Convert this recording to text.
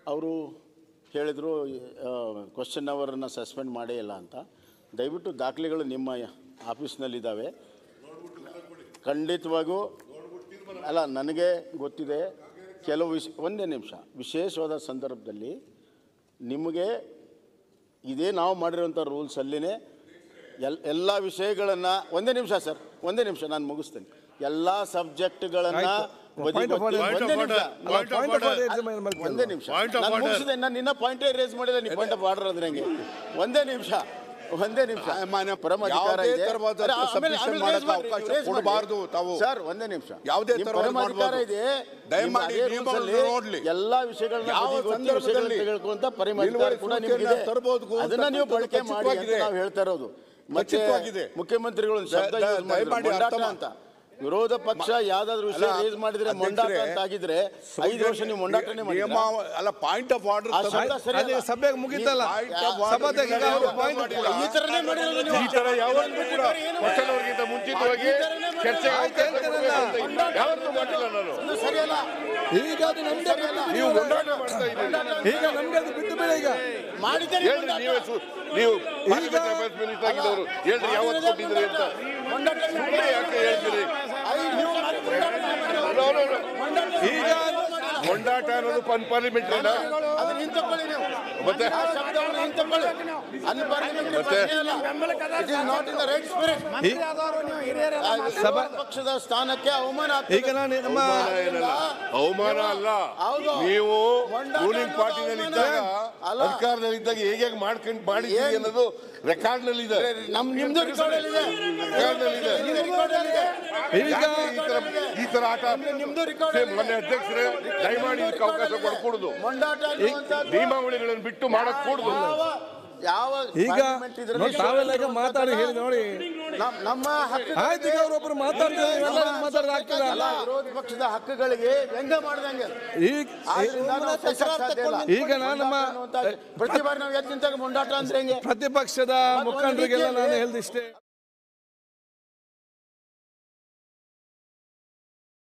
ಅವರು ಹೇಳಿದರು ಕ್ವಶನ್ ಅವರನ್ನು ಸಸ್ಪೆಂಡ್ ಮಾಡೇ ಇಲ್ಲ ಅಂತ ದಯವಿಟ್ಟು ದಾಖಲೆಗಳು ನಿಮ್ಮ ಆಫೀಸ್ನಲ್ಲಿದ್ದಾವೆ ಖಂಡಿತವಾಗೂ ಅಲ್ಲ ನನಗೆ ಗೊತ್ತಿದೆ ಕೆಲವು ವಿಷ ಒಂದೇ ನಿಮಿಷ ವಿಶೇಷವಾದ ಸಂದರ್ಭದಲ್ಲಿ ನಿಮಗೆ ಇದೇ ನಾವು ಮಾಡಿರೋಂಥ ರೂಲ್ಸಲ್ಲಿನೇ ಎಲ್ ಎಲ್ಲ ವಿಷಯಗಳನ್ನು ಒಂದೇ ನಿಮಿಷ ಸರ್ ಒಂದೇ ನಿಮಿಷ ನಾನು ಮುಗಿಸ್ತೇನೆ ಎಲ್ಲ ಸಬ್ಜೆಕ್ಟ್ಗಳನ್ನು Point of order. ಒಂದೇ ನಿಮಿಷ ಅಲ್ಲ, point of order raise ಮಾಡಿ- ಒಂದೇ ನಿಮಿಷ Point of ನಾನು order. ಮುಗಿಸಿದೆ ನಾನು ನಿನ್ನ ಪಾಯಿಂಟೇ ರೇಸ್ ಮಾಡಿಲ್ಲ ನೀವು ಪಾಯಿಂಟ್ ಆಫ್ ಆರ್ಡರ್ ಅಂದ್ರೆ ಹೆಂಗೆ ಒಂದೇ ನಿಮಿಷ ಒಂದೇ ನಿಮಿಷ ಮಾನ್ಯ ಪರಮ ಅಧಿಕಾರ ಯಾವುದೇ ಇದೆ. ತರವಾದ ಅರೆ, ಆಮೇಲೆ- submission ಆಮೇಲೆ ಮಾಡಕ್ಕೆ raise ಮಾಡ್ರಿ, ಅವಕಾಶ raise ಮಾಡ್ರಿ. ಕೊಡಬಾರ್ದು ತಾವು. ಸರ್ ಒಂದೇ ನಿಮಿಷ ಯಾವುದೇ ನಿಮ್ಮ ತರವಾದ ಪರಮ ಅಧಿಕಾರ ಮಾಡ್ಬೋದು. ಇದೆ ದಯಮಾಡಿ ನಿಮ್ಮ ಅದೇ ನಿಯಮಗಳನ್ನು rules ಅಲ್ಲಿ ನೋಡ್ಲಿ. ಎಲ್ಲಾ ವಿಷಯಗಳನ್ನ ಯಾವ ಬದಿಗೊತ್ತಿ ಸಂದರ್ಭದಲ್ಲಿ ವಿಷಯಗಳನ್ನ ತೆಗೆದುಕೊಳ್ಳುವಂತ ಪರಿಮ ಅಧಿಕಾರ ನಿಲುವಳಿ ಕೂಡ ಸೂಚನೆಯನ್ನ ನಿಮಗಿದೆ ತರಬಹುದು ಅಂತ ಅದನ್ನ ನೀವು ಬಳಕೆ ಮಾಡಿ ಅಂತ ಖಚಿತವಾಗಿದೆ. ನಾವು ಹೇಳ್ತಾ ಇರೋದು ಮತ್ತೆ ಖಚಿತವಾಗಿದೆ. ಮುಖ್ಯಮಂತ್ರಿಗಳು ಒಂದು ಶಬ್ದ ದ- ದ- use ಮಾಡಿದ್ರು, ದಯಮಾಡಿ ಅರ್ಥ ಮೊಂಡಾಟ ಮಾ- ಅಂತ ವಿರೋಧ ಪಕ್ಷ ಯಾವ್ದಾದ್ರು ವಿಷಯ ಅಲ್ಲ, ರೇಸ್ ಮಾಡಿದ್ರೆ ಮೊಂಡಾಟ ಅಧ್ಯಕ್ಷರೇ, ಅಂತ ಆಗಿದ್ರೆ ಐದು ವರ್ಷ ನೀವು ಮೊಂಡಾಟನೆ ಮಾಡಿ ನಿಯಮ ಅಲ್ಲ ಪಾಯಿಂಟ್ ಆಫ್ ಆರ್ಡರ್ ಆ ಶಬ್ದ ಸರಿ ಅದೇ ಅಲ್ಲ. ಸಭೆಗೆ ಮುಗಿತಲ್ಲ Point of order ಸಭಾಧ್ಯಕ್ಷ ಇಲ್ಲ, ಅವರು ಇಲ್ಲ, point ಮಾಡಿಲ್ಲ. ಈ ತರನೇ ಮಾಡಿರೋದು ನೀವು. ಈ ತರ ಯಾವತ್ತೂ ಕೂಡ ಕ್ವಶನ್ ಅವ್ರಿಗಿಂತ ಮುಂಚಿತವಾಗಿ ಚರ್ಚೆಗೆ ಅವಕಾಶ ಕೊಡ್ಬೇಕಂತ ಯಾವತ್ತೂ ಮಾಡಿಲ್ಲ ನಾನು ಇದು ಸರಿಯಲ್ಲ ಈಗ ಅದು ನಮ್ದೇ ಬಿಟ್ಟು ಬಿಡಿ ನೀವು ಅವ್ರೆ. ಹೋರಾಟ ಮಾಡ್ತಾ ಇದ್ದೀರಿ ಈಗ ನಮ್ಗೆ ಅದು ಬಿಟ್ಟು ಬಿಡಿ ಈಗ ಮಾಡಿದ್ದೀರಿ ಹೇಳ್ರಿ ನೀವೇ ಸು- ನೀವು ಪಾರ್ಲಿಮೆಂಟ್ ಅಫೇರ್ಸ್ ಮಿನಿಸ್ಟರ್ ಆಗಿದ್ದವರು ಹೇಳ್ರಿ ಯಾವತ್ತು ಕೊಟ್ಟಿದ್ರಿ ಅಂತ ಮೊಂಡಾಟ ಸುಮ್ಮನೆ ಯಾಕೆ ಹೇಳ್ತೀರಿ ಐದು ನೀವು ಮಾಡಿ ಮೊಂಡಾಟ ಮಾಡಿರೋದು. No, no, no. ಈಗ ಮೊಂಡಾಟ ಅನ್ನೋದು ಪಾರ್ಲಿಮೆಂಟ್ರಿನ ಅದನ್ನ ಹಿಂತಕೊಳ್ಳಿ ನೀವು ಮತ್ತೆ? ಆ ಶಬ್ದವನ್ನು ಹಿಂತಕೊಳ್ಳಿ ಅನ್ಪಾರ್ಲಿಮೆಂಟರಿ ಮತ್ತೆ? ಪ್ರಶ್ನೆ ಅಲ್ಲ it is not in the right spirit ಸಭಾ- ಪಕ್ಷದ ಸ್ಥಾನಕ್ಕೆ ಅವಮಾನ ಆಗ್ತದೆ. ಈಗ ನಾನು ನಮ್ಮ ಅವಮಾನ ಏನಲ್ಲ ಅವಮಾನ ಅಲ್ಲ ಹೌದು. ನೀವು ಮೊಂಡಾಟ ರೂಲಿಂಗ್ ಅನ್ನೋದು ಪಾರ್ಟಿನಲ್ಲಿ ಅವಮಾನ. ಇದ್ದಾಗ ಅಲ್ಲ. ಅಧಿಕಾರದಲ್ಲಿದ್ದಾಗ ಹೇಗೆ ಹೇಗೆ ಮಾಡ್ಕೊಂಡು ಮಾಡಿದ್ದೀವಿ ಏನ್? ಅನ್ನೋದು ರೆಕಾರ್ಡ್ ನಲ್ಲಿ ಇದೆ ನಮ್ ನಿಮ್ದು ರೆಕಾರ್ಡ್ ಅಲ್ಲಿ ಇದೆ ರೆಕಾರ್ಡ್ ನಲ್ಲಿ ಇದೆ ನಿಮ್ದು ರೆಕಾರ್ಡ್ ಅಲ್ಲಿ ಇದೆ ಈಗ ಯಾಕೆ ಈ ತರ ಈ ತರ ಆಟ ನಿಮ್ದು ರೆಕಾರ್ಡ್ ಸೇ, ಅಲ್ಲಿ ಮೊನ್ನೆ ಅಧ್ಯಕ್ಷರೇ ದಯಮಾಡಿ ಇದಕ್ಕೆ ಅವಕಾಶ ಕೊಡಕೂಡುದು ಮೊಂಡಾಟ ಅನ್ನುವಂಥದ್ದು ನಿಯಮಾವಳಿಗಳನ್ನು ಬಿಟ್ಟು ಮಾಡಕ್ ಕೂಡುದು ಯಾವ ಯಾವ ಈಗ parliament ಇದ್ರಲ್ಲಿ ನೋಡಿ, ತಾವೆಲ್ಲ ಈಗ ಮಾತಾಡಿ ಹೇಳಿ ನೋಡಿ ನಮ್- ನಮ್ಮ ಹಕ್ಕು ಆಯ್ತು ಈಗ ಅವರೊಬ್ರು ಮಾತಾಡ್ತಾರೆ ಇವೆಲ್ಲ ಮಾತಾಡೋದು ಆಗ್ತದ ಅಲ್ಲ, ವಿರೋಧ ಪಕ್ಷದ ಹಕ್ಕುಗಳಿಗೆ ವ್ಯಂಗ್ಯ ಮಾಡ್ದಂಗೆ ಈಗ ಆದ್ರಿಂದ ನಾವು ಸಹಿಸಕ್ ಸಾಧ್ಯ ಇಲ್ಲ. ಈಗ ನಾನು ನಮ್ಮ ಮೊಂಡಾಟ ಅನ್ನುವಂಥದ್ದು ಪ್ರತಿ ಬಾರಿ ನಾವು ಎದ್ದು ನಿಂತಾಗ ಮೊಂಡಾಟ ಅಂದ್ರೆ ಹೆಂಗೆ ಪ್ರತಿಪಕ್ಷದ ಮುಖಂಡರಿಗೆಲ್ಲ ನಾನು ಹೇಳ್ದಿಷ್ಟೇ